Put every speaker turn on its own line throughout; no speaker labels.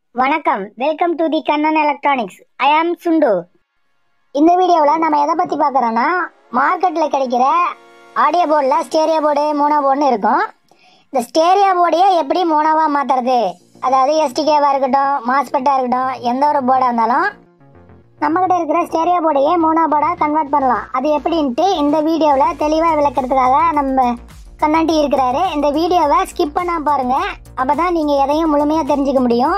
வணக்கம் welcome to the Kannan electronics I am சுண்டு இந்த வீடியோவில் நம்ம எதை பற்றி பார்க்குறோன்னா மார்க்கெட்டில் கிடைக்கிற ஆடியோ போர்டில் ஸ்டேரியோ போர்டு மோனோ போர்டுன்னு இருக்கும் இந்த ஸ்டேரியோ போர்டையே எப்படி மோனோவாக மாற்றுறது அதாவது எஸ்டிகேவாக இருக்கட்டும் மாஸ்பெட்டாக இருக்கட்டும் எந்த ஒரு போர்டாக இருந்தாலும் நம்மக்கிட்ட இருக்கிற ஸ்டேரியோ போர்டையே மோனோ போர்டாக கன்வெர்ட் பண்ணலாம் அது எப்படின்ட்டு இந்த வீடியோவில் தெளிவாக விளக்கிறதுக்காக நம்ம கண்ணாண்டி இருக்கிறாரு இந்த வீடியோவை ஸ்கிப் பண்ணாம பாருங்க அப்பதான் நீங்க எதையும் முழுமையா தெரிஞ்சுக்க முடியும்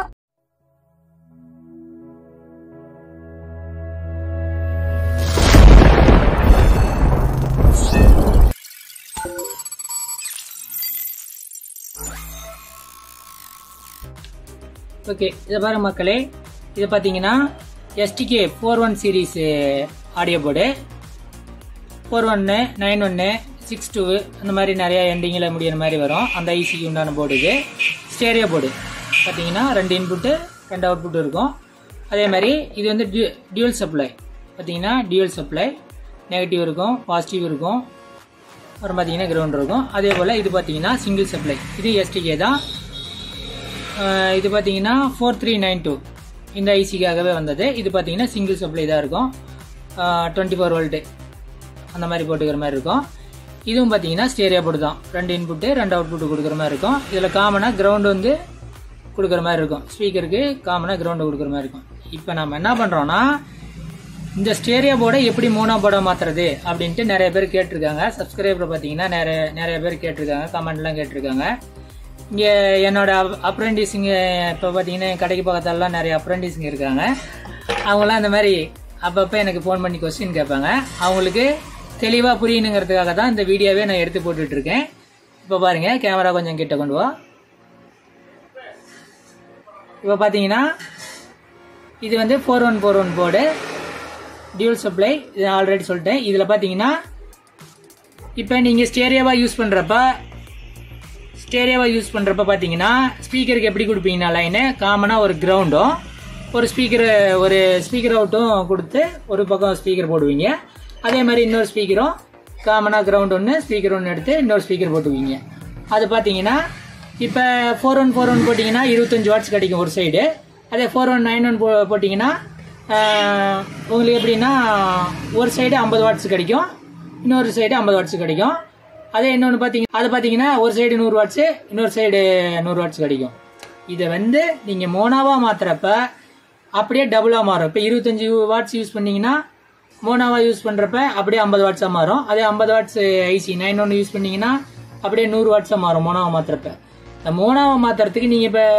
ஓகே இதை பாரு மக்களே இது பார்த்தீங்கன்னா STK four one series audio board four ஒன்று நைன் ஒன்று சிக்ஸ் டூ அந்த மாதிரி நிறைய எண்டிங்கில் முடியிற மாதிரி வரும் அந்த ஐசிக்கு உண்டான போர்டு இது ஸ்டேரியோ போர்டு பார்த்தீங்கன்னா ரெண்டு இன்புட்டு ரெண்டு அவுட்புட் இருக்கும் அதே மாதிரி இது வந்து டியூ டியூல் சப்ளை பார்த்தீங்கன்னா டியூல் சப்ளை நெகட்டிவ் இருக்கும் பாசிட்டிவ் இருக்கும் அப்புறம் பார்த்தீங்கன்னா கிரவுண்ட் இருக்கும் அதே போல் இது பார்த்தீங்கன்னா சிங்கிள் சப்ளை இது எஸ்டிகே தான் அஹ் இது பார்த்தீங்கன்னா ஃபோர் த்ரீ நைன் டூ இந்த ஐசிக்காகவே வந்தது இது பார்த்தீங்கன்னா சிங்கிள் சப்ளை தான் இருக்கும் டுவெண்ட்டி ஃபோர் வோல்ட்டு அந்த மாதிரி போட்டுக்கிற மாதிரி இருக்கும் இதுவும் பார்த்தீங்கன்னா ஸ்டேரியா போர்டு தான் ரெண்டு இன்புட்டு ரெண்டு அவுட்புட் கொடுக்குற மாதிரி இருக்கும் இதில் காமனாக கிரவுண்டு வந்து கொடுக்குற மாதிரி இருக்கும் ஸ்பீக்கருக்கு காமனாக கிரவுண்டு கொடுக்குற மாதிரி இருக்கும் இப்போ நம்ம என்ன பண்ணுறோன்னா இந்த ஸ்டேரியா போர்டை எப்படி மூணா போர்டாக மாற்றுறது அப்படின்ட்டு நிறைய பேர் கேட்டிருக்காங்க சப்ஸ்கிரைபர் பார்த்தீங்கன்னா நிறைய நிறைய பேர் கேட்டிருக்காங்க கமெண்ட்லாம் கேட்டிருக்காங்க இங்கே என்னோட அப்ரெண்டிஸுங்க இப்போ பார்த்தீங்கன்னா என் கடைக்கு பக்கத்துலலாம் நிறைய அப்ரெண்டிஸுங்க இருக்காங்க அவங்களாம் இந்த மாதிரி அப்பப்போ எனக்கு ஃபோன் பண்ணி கொஸ்டின் கேட்பாங்க அவங்களுக்கு தெளிவாக புரியணுங்கிறதுக்காக தான் இந்த வீடியோவே நான் எடுத்து போட்டுட்டு இருக்கேன் இப்போ பாருங்க கேமரா கொஞ்சம் கிட்ட கொண்டு வா இப்போ பார்த்தீங்கன்னா இது வந்து four one four one board dual supply இது ஆல்ரெடி சொல்லிட்டேன் இதில் பார்த்தீங்கன்னா இப்போ நீங்கள் ஸ்டேரியாவாக யூஸ் பண்ணுறப்ப ஸ்டேரியோவை யூஸ் பண்ணுறப்ப பார்த்தீங்கன்னா ஸ்பீக்கருக்கு எப்படி கொடுப்பீங்கன்னா லைனு காமனாக ஒரு கிரவுண்டும் ஒரு ஸ்பீக்கர் ஒரு ஸ்பீக்கர் அவுட்டும் கொடுத்து ஒரு பக்கம் ஸ்பீக்கர் போடுவீங்க அதே மாதிரி இன்னொரு ஸ்பீக்கரும் காமனாக கிரவுண்ட் ஒன்று ஸ்பீக்கர் ஒன்று எடுத்து இன்னொரு ஸ்பீக்கர் போட்டுவீங்க அது பார்த்தீங்கன்னா இப்போ ஃபோர் ஒன் ஃபோர் ஒன் போட்டிங்கன்னா இருபத்தஞ்சு வாட்ஸ் கிடைக்கும் ஒரு சைடு அதே ஃபோர் ஒன் நைன் ஒன் போ போட்டிங்கன்னா ஆஹ், உங்களுக்கு எப்படின்னா ஒரு சைடு ஐம்பது வாட்ஸ் கிடைக்கும் இன்னொரு சைடு ஐம்பது வாட்ஸ் கிடைக்கும் அதே இன்னொன்று பார்த்தீங்க அது பார்த்தீங்கன்னா ஒரு சைடு நூறு வாட்ஸு இன்னொரு சைடு நூறு வாட்ஸ் கிடைக்கும் இதை வந்து நீங்கள் மோனாவாக மாற்றுறப்ப அப்படியே டபுளாக மாறும் இப்போ இருபத்தஞ்சி வாட்ஸ் யூஸ் பண்ணீங்கன்னா மோனாவாக யூஸ் பண்ணுறப்ப அப்படியே ஐம்பது வாட்ஸாக மாறும் அதே ஐம்பது வாட்ஸ் ஐசி நைன் ஒன்று யூஸ் பண்ணீங்கன்னா அப்படியே நூறு வாட்ஸாக மாறும் மோனாவை மாற்றுறப்ப இந்த மோனாவை மாற்றுறதுக்கு நீங்கள் இப்போ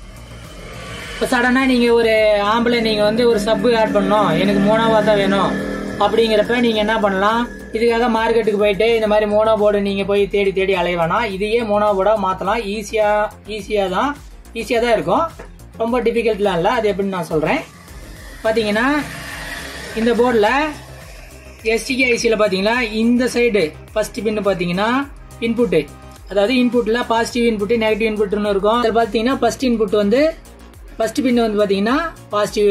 இப்போ சடனாக நீங்கள் ஒரு ஆம்பளை நீங்கள் வந்து ஒரு சப்பு ஆட் பண்ணணும் எனக்கு மோனோவா தான் வேணும் அப்படிங்கிறப்ப நீங்கள் என்ன பண்ணலாம் இதுக்காக மார்க்கெட்டுக்கு போயிட்டு இந்த மாதிரி மோனோ போர்டு நீங்கள் போய் தேடி தேடி அலைய வேணாம் இதையே மோனோ போர்டாக மாற்றலாம் ஈஸியாக ஈஸியாக தான் ஈஸியாக தான் இருக்கும் ரொம்ப டிஃபிகல்ட்லாம் இல்லை அது எப்படின்னு நான் சொல்கிறேன் பார்த்தீங்கன்னா இந்த போர்டில் எஸ்டிகே ஐசியில் பார்த்தீங்கன்னா இந்த சைடு ஃபர்ஸ்ட் பின்னு பார்த்தீங்கன்னா இன்புட்டு அதாவது இன்புட்டில் பாசிட்டிவ் இன்புட்டு நெகட்டிவ் இன்புட்னு இருக்கும் அதில் பார்த்தீங்கன்னா ஃபர்ஸ்ட் இன்புட் வந்து ஃபர்ஸ்ட் பின் வந்து பார்த்தீங்கன்னா பாசிட்டிவ்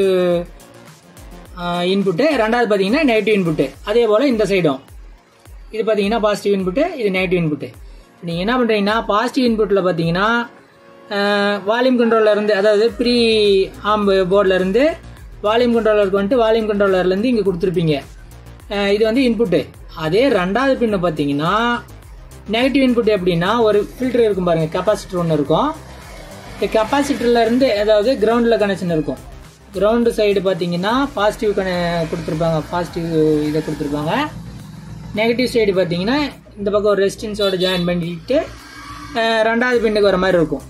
இன்புட்டு ரெண்டாவது பார்த்தீங்கன்னா நெகட்டிவ் இன்புட்டு அதே போல் இந்த சைடும் இது பார்த்தீங்கன்னா பாசிட்டிவ் இன்புட்டு இது நெகட்டிவ் இன்புட்டு நீங்கள் என்ன பண்ணுறீங்கன்னா பாசிட்டிவ் இன்புட்டில் பார்த்தீங்கன்னா வால்யூம் கண்ட்ரோலர் இருந்து அதாவது ப்ரீ ஆம்பு போர்டில் இருந்து வால்யூம் கண்ட்ரோலருக்கு வந்துட்டு வால்யூம் கண்ட்ரோலர்லேருந்து இங்கே கொடுத்துருப்பீங்க அஹ் இது வந்து இன்புட்டு அதே ரெண்டாவது பின்னு பார்த்தீங்கன்னா நெகட்டிவ் இன்புட் எப்படின்னா ஒரு ஃபில்டர் இருக்கும் பாருங்க கெப்பாசிட்டர் ஒன்று இருக்கும் இந்த கெப்பாசிட்டர்ல இருந்து அதாவது கிரவுண்டில் கனெக்ஷன் இருக்கும் கிரவுண்டு சைடு பார்த்தீங்கன்னா பாசிட்டிவ் கன கொடுத்துருப்பாங்க பாசிட்டிவ் இதை கொடுத்துருப்பாங்க நெகட்டிவ் சைடு பார்த்தீங்கன்னா இந்த பக்கம் ஒரு ரெசிஸ்டன்ஸோட ஜாயின் பண்ணிட்டு அஹ், ரெண்டாவது பின்னுக்கு வர மாதிரி இருக்கும்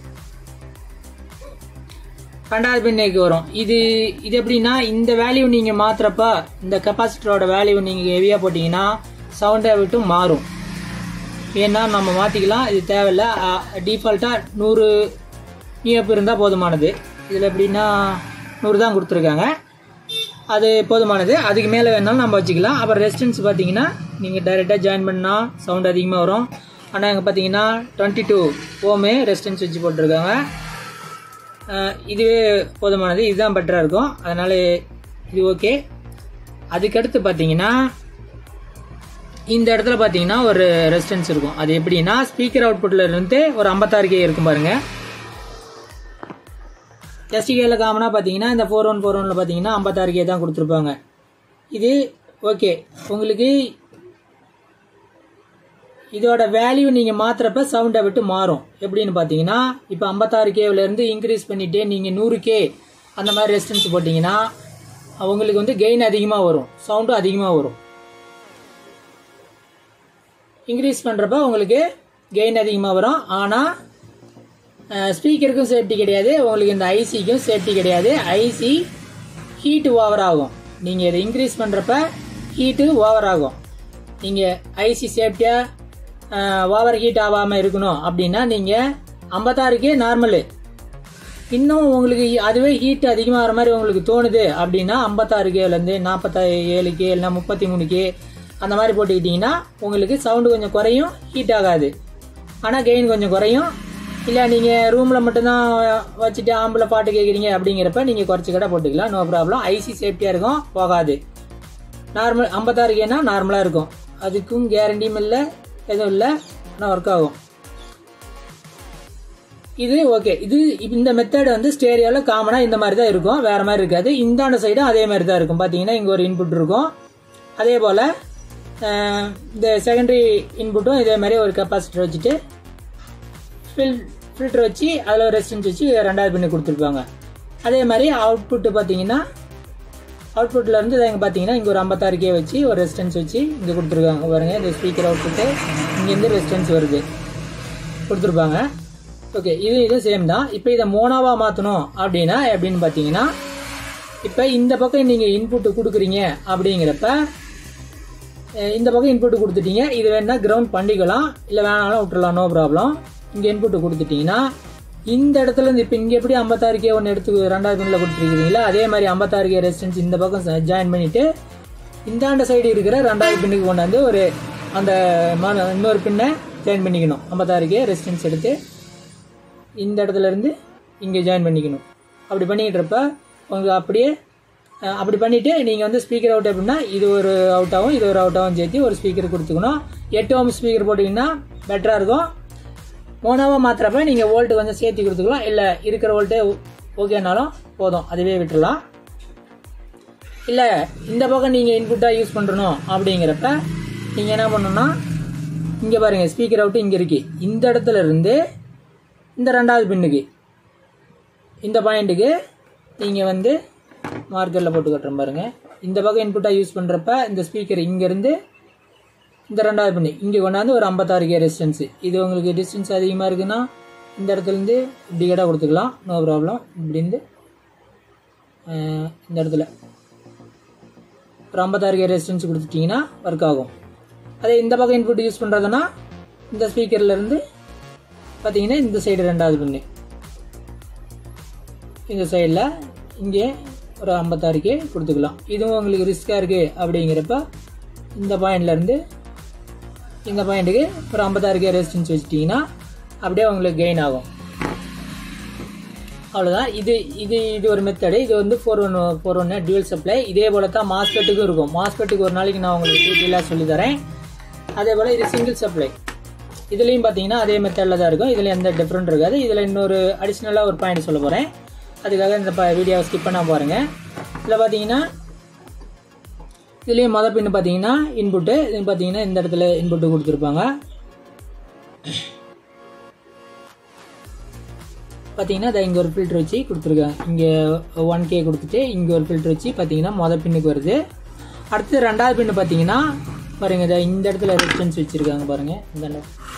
ரெண்டாவது பின்னுக்கு வரும் இது இது எப்படின்னா இந்த வேல்யூ நீங்கள் மாத்துறப்ப இந்த கெப்பாசிட்டரோட வேல்யூ நீங்கள் ஹெவியாக போட்டிங்கன்னா சவுண்டை விட்டு மாறும் ஏன்னா நம்ம மாற்றிக்கலாம் இது தேவையில்ல டிஃபால்ட்டாக நூறு இஎஃப் இருந்தால் போதுமானது இதில் எப்படின்னா நூறு தான் கொடுத்துருக்காங்க அது போதுமானது அதுக்கு மேலே வேணாலும் நம்ம வச்சுக்கலாம் அப்புறம் ரெசிஸ்டன்ஸ் பார்த்தீங்கன்னா நீங்கள் டைரெக்டாக ஜாயின் பண்ணால் சவுண்ட் அதிகமாக வரும் ஆனால் இங்கே பார்த்தீங்கன்னா டுவெண்ட்டி டூ ஓமே ரெசிஸ்டன்ஸ் வச்சு போட்டிருக்காங்க அஹ் இதுவே போதுமானது இதுதான் பெட்டராக இருக்கும் அதனால் இது ஓகே அதுக்கடுத்து பார்த்தீங்கன்னா இந்த இடத்துல பார்த்தீங்கன்னா ஒரு ரெசிஸ்டன்ஸ் இருக்கும் அது எப்படின்னா ஸ்பீக்கர் அவுட்புட்டில் இருந்து ஒரு ஐம்பத்தாறு கே இருக்கும் பாருங்க எஸ்டிகேல காமனாக பார்த்தீங்கன்னா இந்த ஃபோர் ஒன் ஃபோர் ஒனில் பார்த்தீங்கன்னா ஐம்பத்தாறு கே தான் கொடுத்துருப்பாங்க இது ஓகே உங்களுக்கு இதோட வேல்யூ நீங்கள் மாத்துறப்ப சவுண்டை விட்டு மாறும் எப்படின்னு பார்த்தீங்கன்னா இப்போ ஐம்பத்தாறு கேவிலேருந்து இன்க்ரீஸ் பண்ணிட்டே நீங்கள் நூறு கே அந்த மாதிரி ரெசிஸ்டன்ஸ் போட்டிங்கன்னா உங்களுக்கு வந்து கெயின் அதிகமாக வரும் சவுண்டும் அதிகமாக வரும் இன்க்ரீஸ் பண்ணுறப்ப உங்களுக்கு கெயின் அதிகமாக வரும் ஆனால் ஸ்பீக்கருக்கும் சேஃப்டி கிடையாது உங்களுக்கு இந்த ஐசிக்கும் சேஃப்டி கிடையாது ஐசி ஹீட்டு ஓவர் ஆகும் நீங்கள் இதை இன்க்ரீஸ் பண்ணுறப்ப ஹீட்டு ஓவர் ஆகும் நீங்கள் ஐசி சேஃப்டியாக ஓவர் ஹீட் ஆகாமல் இருக்கணும் அப்படின்னா நீங்கள் ஐம்பத்தாறுக்கே நார்மலு இன்னும் உங்களுக்கு அதுவே ஹீட் அதிகமாகிற மாதிரி உங்களுக்கு தோணுது அப்படின்னா ஐம்பத்தாறு கேலேருந்து நாற்பத்தா ஏழு கே இல்லைனா முப்பத்தி மூணு கே அந்த மாதிரி போட்டுக்கிட்டிங்கன்னா உங்களுக்கு சவுண்டு கொஞ்சம் குறையும் ஹீட் ஆகாது ஆனால் கெயின் கொஞ்சம் குறையும் இல்லை நீங்கள் ரூமில் மட்டும்தான் வச்சுட்டு ஆம்பில் பாட்டு கேட்குறீங்க அப்படிங்கிறப்ப நீங்கள் குறைச்சி கடை போட்டுக்கலாம் நோ ப்ராப்ளம் ஐசி சேஃப்டியாக இருக்கும் போகாது நார்மல் ஐம்பத்தாறு கேனா நார்மலாக இருக்கும் அதுக்கும் கேரண்டியும் இல்லை எதுவும் இல்லை ஆனால் ஒர்க் ஆகும் இது ஓகே இது இந்த மெத்தட் வந்து ஸ்டேரியோவில் காமனாக இந்த மாதிரி தான் இருக்கும் வேற மாதிரி இருக்காது இந்தாண்ட சைடும் அதே மாதிரி தான் இருக்கும் பார்த்தீங்கன்னா இங்கே ஒரு இன்புட் இருக்கும் அதே போல் இந்த செகண்டரி இன்புட்டும் இதே மாதிரி ஒரு கெப்பாசிட்டர் வச்சுட்டு ஃபில் ஃபில்டர் வச்சு அதில் ஒரு ரெசிஸ்டன்ஸ் வச்சு ரெண்டாவது பின்னு கொடுத்துருப்பாங்க அதே மாதிரி அவுட்புட்டு பார்த்தீங்கன்னா அவுட்புட்டில் இருந்து இங்கே பார்த்தீங்கன்னா இங்கே ஒரு ஐம்பத்தாறு கே வச்சு ஒரு ரெசிஸ்டன்ஸ் வச்சு இங்கே கொடுத்துருக்காங்க பாருங்கள் இந்த ஸ்பீக்கர் அவுட்புட்டு இங்கேருந்து ரெசிஸ்டன்ஸ் வருது கொடுத்துருப்பாங்க ஓகே இது இது சேம் தான் இப்போ இதை மோனாவாக மாற்றணும் அப்படின்னா எப்படின்னு பார்த்தீங்கன்னா இப்போ இந்த பக்கம் நீங்கள் இன்புட்டு கொடுக்குறீங்க அப்படிங்கிறப்ப இந்த பக்கம் இன்புட் கொடுத்துட்டீங்க இது வேணா கிரவுண்ட் பண்ணிக்கலாம் இல்லை வேணாலும் விட்டுறலாம் நோ ப்ராப்ளம் இங்கே இன்புட் கொடுத்துட்டீங்கன்னா இந்த இடத்துல இருந்து இப்போ இங்கே எப்படி ஐம்பத்தாறு கே ஒன்று எடுத்து ரெண்டாவது பின்னில் கொடுத்துருக்கீங்களா அதே மாதிரி ஐம்பத்தாறு கே ரெசிஸ்டன்ஸ் இந்த பக்கம் ஜாயின் பண்ணிட்டு இந்தாண்ட சைடு இருக்கிற ரெண்டாவது பின்னுக்கு கொண்டாந்து ஒரு அந்த இன்னொரு பின்னை ஜாயின் பண்ணிக்கணும் ஐம்பத்தாறு கே ரெசிஸ்டன்ஸ் எடுத்து இந்த இடத்துல இருந்து இங்கே ஜாயின் பண்ணிக்கணும் அப்படி பண்ணிக்கிட்டப்ப உங்களுக்கு அப்படியே அப்படி பண்ணிவிட்டு நீங்கள் வந்து ஸ்பீக்கர் அவுட் அப்படின்னா இது ஒரு அவுட்டாகவும் இது ஒரு அவுட்டாகவும் சேர்த்து ஒரு ஸ்பீக்கர் கொடுத்துக்கணும் எட்டு ஓம் ஸ்பீக்கர் போட்டிங்கன்னா பெட்டராக இருக்கும் மோனோவாக மாத்திரப்ப நீங்கள் வோல்ட்டு கொஞ்சம் சேர்த்து கொடுத்துக்கலாம் இல்லை இருக்கிற வோல்ட்டே ஓகேனாலும் போதும் அதுவே விட்டுடலாம் இல்லை இந்த பக்கம் நீங்கள் இன்புட்டாக யூஸ் பண்ணுறணும் அப்படிங்கிறப்ப நீங்கள் என்ன பண்ணணும்னா இங்கே பாருங்கள் ஸ்பீக்கர் அவுட்டு இங்கே இருக்கு இந்த இடத்துல இருந்து இந்த ரெண்டாவது பின்னுக்கு இந்த பாயிண்ட்டுக்கு நீங்கள் வந்து மார்க்கரில் போட்டு கட்டுறோம் பாருங்கள் இந்த பக்கம் இன்புட்டாக யூஸ் பண்ணுறப்ப இந்த ஸ்பீக்கர் இங்கேருந்து இந்த ரெண்டாவது பின்னு இங்கே கொண்டாந்து ஒரு ஐம்பத்தாறு கே ரெசிஸ்டன்ஸு இது உங்களுக்கு டிஸ்டன்ஸ் அதிகமாக இருக்குன்னா இந்த இடத்துலேருந்து இப்படி கடை கொடுத்துக்கலாம் நோ ப்ராப்ளம் இப்படிந்து இந்த இடத்துல ஒரு ஐம்பத்தாறு கே ரெசிஸ்டன்ஸ் கொடுத்துட்டிங்கன்னா ஒர்க் ஆகும் அதே இந்த பக்கம் இன்புட் யூஸ் பண்ணுறதுனா இந்த ஸ்பீக்கர்லேருந்து பார்த்தீங்கன்னா இந்த சைடு ரெண்டாவது பின்னு இந்த சைடில் இங்கே ஒரு ஐம்பத்தாறு கே கொடுத்துக்கலாம் இதுவும் உங்களுக்கு ரிஸ்க்காக இருக்குது அப்படிங்கிறப்ப இந்த பாயிண்ட்லேருந்து இந்த பாயிண்ட்டுக்கு ஒரு ஐம்பத்தாறு கே ரெசிஸ்டன்ஸ் வச்சிட்டிங்கன்னா அப்படியே உங்களுக்கு கெயின் ஆகும் அவ்வளோதான் இது இது இது ஒரு மெத்தடு இது வந்து ஃபோர் ஒன் ஃபோர் ஒன்று டியூல் சப்ளை இதே போல தான் மாஸ்பெட்டுக்கும் இருக்கும் மாஸ்பெட்டுக்கு ஒரு நாளைக்கு நான் உங்களுக்கு டீட்டெயிலாக சொல்லி தரேன் அதே போல் இது சிங்கிள் சப்ளை இதுலேயும் பார்த்தீங்கன்னா அதே மெத்தடில் தான் இருக்கும் இதில் எந்த டிஃப்ரெண்ட் இருக்காது இதில் இன்னொரு அடிஷ்னலாக ஒரு பாயிண்ட் சொல்ல போகிறேன் அதுக்காக இந்த வீடியோவை ஸ்கிப் பண்ணால் பாருங்கள் இதில் பார்த்தீங்கன்னா இதுலேயும் மொதல் பின்னு பார்த்தீங்கன்னா இன்புட்டு இது பார்த்தீங்கன்னா இந்த இடத்துல இன்புட்டு கொடுத்துருப்பாங்க பார்த்தீங்கன்னா அதை இங்கே ஒரு ஃபில்டர் வச்சு கொடுத்துருக்காங்க இங்கே ஒன் கே கொடுத்துட்டு இங்கே ஒரு ஃபில்டர் வச்சு பார்த்தீங்கன்னா மொதல் பின்னுக்கு வருது அடுத்து ரெண்டாவது பின்னு பார்த்தீங்கன்னா பாருங்க இதை இந்த இடத்துல ரெசிஸ்டன்ஸ் வச்சுருக்காங்க பாருங்கள் இந்த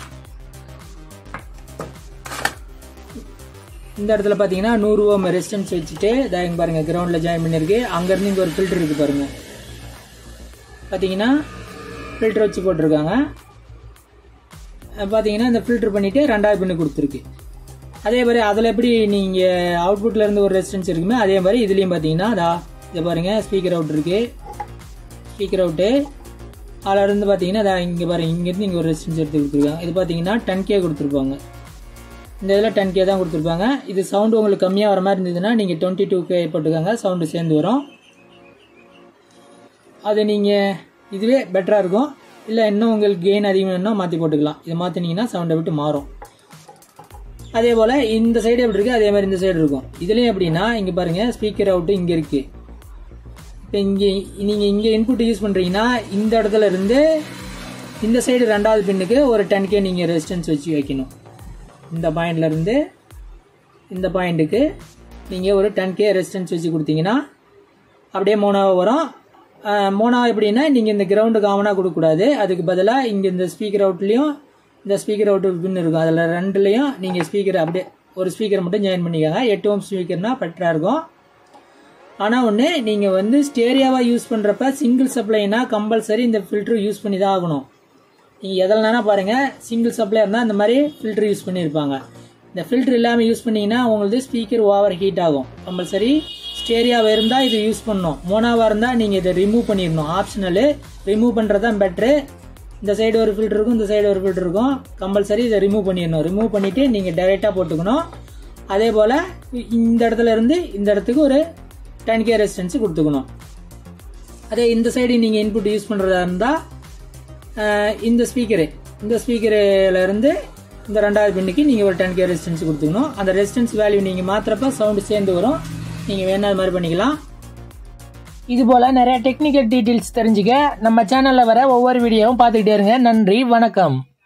இந்த இடத்துல பார்த்தீங்கன்னா நூறு ஓம் ரெசிஸ்டன்ஸ் வச்சுட்டு இதை இங்கே பாருங்கள் கிரவுண்டில் ஜாயின் பண்ணியிருக்கு அங்கேருந்து இங்கே ஒரு ஃபில்டர் இருக்குது பாருங்கள் பார்த்தீங்கன்னா ஃபில்டர் வச்சு போட்டிருக்காங்க பார்த்தீங்கன்னா இந்த ஃபில்டர் பண்ணிவிட்டு ரெண்டாவது பின்னு கொடுத்துருக்கு அதே மாதிரி அதில் எப்படி நீங்கள் அவுட்புட்டில் இருந்து ஒரு ரெசிஸ்டன்ஸ் இருக்குமே அதே மாதிரி இதுலேயும் பார்த்தீங்கன்னா அதா இதை பாருங்கள் ஸ்பீக்கர் அவுட் இருக்குது ஸ்பீக்கர் அவுட்டு அதில் இருந்து பார்த்தீங்கன்னா அதை இங்கே பாருங்கள் இங்கேருந்து இங்கே ஒரு ரெசிஸ்டன்ஸ் எடுத்து கொடுத்துருக்காங்க இது பார்த்தீங்கன்னா டென் கே கொடுத்துருப்பாங்க இந்த இதில் டென் கே தான் கொடுத்துருப்பாங்க இது சவுண்டு உங்களுக்கு கம்மியாக வர மாதிரி இருந்ததுன்னா நீங்கள் டுவெண்ட்டி டூ கே போட்டுக்காங்க சவுண்டு சேர்ந்து வரும் அது நீங்கள் இதுவே பெட்டராக இருக்கும் இல்லை இன்னும் உங்களுக்கு கெயின் அதிகம் வேணும்னா மாற்றி போட்டுக்கலாம் இதை மாற்றினீங்கன்னா சவுண்டை விட்டு மாறும் அதே போல் இந்த சைடு எப்படி இருக்குது அதே மாதிரி இந்த சைடு இருக்கும் இதுலேயும் எப்படின்னா இங்கே பாருங்கள் ஸ்பீக்கர் அவுட்டு இங்கே இருக்குது இப்போ இங்கே நீங்கள் இங்கே இன்புட் யூஸ் பண்ணுறீங்கன்னா இந்த இடத்துல இருந்து இந்த சைடு ரெண்டாவது பின்னுக்கு ஒரு டென் கே நீங்கள் ரெசிஸ்டன்ஸ் வச்சு வைக்கணும் இந்த பாயிண்ட்ல இருந்து இந்த பாயிண்ட்டுக்கு நீங்கள் ஒரு டென் கே ரெசிஸ்டன்ஸ் வச்சு கொடுத்தீங்கன்னா அப்படியே மூணாவது வரும் அஹ் மூணாவது எப்படின்னா நீங்கள் இந்த கிரவுண்டு காமனாக கொடுக்கக்கூடாது அதுக்கு பதிலாக இங்கே இந்த ஸ்பீக்கர் அவுட்லேயும் இந்த ஸ்பீக்கர் அவுட் பின் இருக்கும் அதில் ரெண்டுலேயும் நீங்கள் ஸ்பீக்கர் அப்படியே ஒரு ஸ்பீக்கர் மட்டும் ஜாயின் பண்ணிக்கோங்க எட்டு ஓம் ஸ்பீக்கர்னா பெட்டராக இருக்கும் ஆனால் ஒன்று நீங்கள் வந்து ஸ்டேரியாவாக யூஸ் பண்ணுறப்ப சிங்கிள் சப்ளைனா கம்பல்சரி இந்த ஃபில்ட்ரு யூஸ் பண்ணி தான் ஆகணும் நீங்கள் எதில்னா பாருங்கள் சிங்கிள் சப்ளை இருந்தால் இந்த மாதிரி ஃபில்ட்ரு யூஸ் பண்ணியிருப்பாங்க இந்த ஃபில்ட்ரு இல்லாமல் யூஸ் பண்ணீங்கன்னா உங்களுக்கு ஸ்பீக்கர் ஓவர் ஹீட் ஆகும் கம்பல்சரி ஸ்டேரியாவாக இருந்தால் இது யூஸ் பண்ணணும் மோனாவாக இருந்தால் நீங்கள் இதை ரிமூவ் பண்ணிடணும் ஆப்ஷனலு ரிமூவ் பண்ணுறது தான் பெட்ரு இந்த சைடு ஒரு ஃபில்டர் இருக்கும் இந்த சைடு ஒரு ஃபில்டர் இருக்கும் கம்பல்சரி இதை ரிமூவ் பண்ணிடணும் ரிமூவ் பண்ணிவிட்டு நீங்கள் டைரெக்டாக போட்டுக்கணும் அதே போல் இந்த இடத்துல இருந்து இந்த இடத்துக்கு ஒரு டென் கே ரெசிஸ்டன்ஸ் கொடுத்துக்கணும் அதே இந்த சைடு நீங்கள் இன்புட் யூஸ் பண்ணுறதா இருந்தால் இந்த ஸ்பீக்கரு இந்த ஸ்பீக்கரில் இருந்து இந்த ரெண்டாவது பின்னுக்கு நீங்கள் ஒரு டென் கே ரெசிஸ்டன்ஸ் கொடுத்துக்கணும் அந்த ரெசிஸ்டன்ஸ் வேல்யூ நீங்கள் மாத்திரப்ப சவுண்டு சேர்ந்து வரும் நீங்கள் வேணா அது மாதிரி பண்ணிக்கலாம் இது போல் நிறைய டெக்னிக்கல் டீட்டெயில்ஸ் தெரிஞ்சுக்க நம்ம சேனலில் வர ஒவ்வொரு வீடியோவும் பார்த்துக்கிட்டே இருங்க நன்றி வணக்கம்